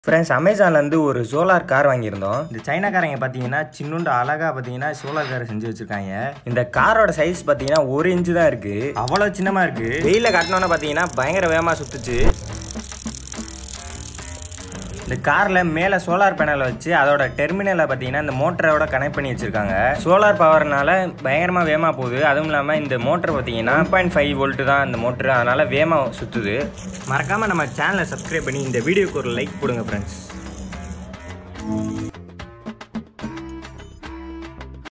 friends அமேசான்லேருந்து ஒரு solar car வாங்கியிருந்தோம் இந்த சைனாக்காரங்க பார்த்தீங்கன்னா சின்னுண்டு அழகாக பார்த்தீங்கன்னா சோலார் கார் செஞ்சு வச்சுருக்காங்க இந்த காரோட சைஸ் பார்த்தீங்கன்னா ஒரு இன்ச்சு தான் இருக்குது அவ்வளோ சின்னமாக இருக்குது வெயிலில் காட்டினோன்னு பார்த்தீங்கன்னா பயங்கர வேகமாக சுற்றுச்சு இந்த காரில் மேலே சோலார் பேனலை வச்சு அதோட டெர்மினலை பார்த்தீங்கன்னா இந்த மோட்டரோட கனெக்ட் பண்ணி வச்சிருக்காங்க சோலார் பவர்னால பயங்கரமாக வேகமாக போகுது அதுவும் இல்லாமல் இந்த மோட்டர் பார்த்தீங்கன்னா பாயிண்ட் ஃபைவ் வோல்ட்டு தான் இந்த மோட்டர் அதனால வேகமாக சுற்றுது மறக்காமல் நம்ம சேனலை சப்ஸ்கிரைப் பண்ணி இந்த வீடியோக்கு ஒரு லைக் கொடுங்க ஃப்ரெண்ட்ஸ்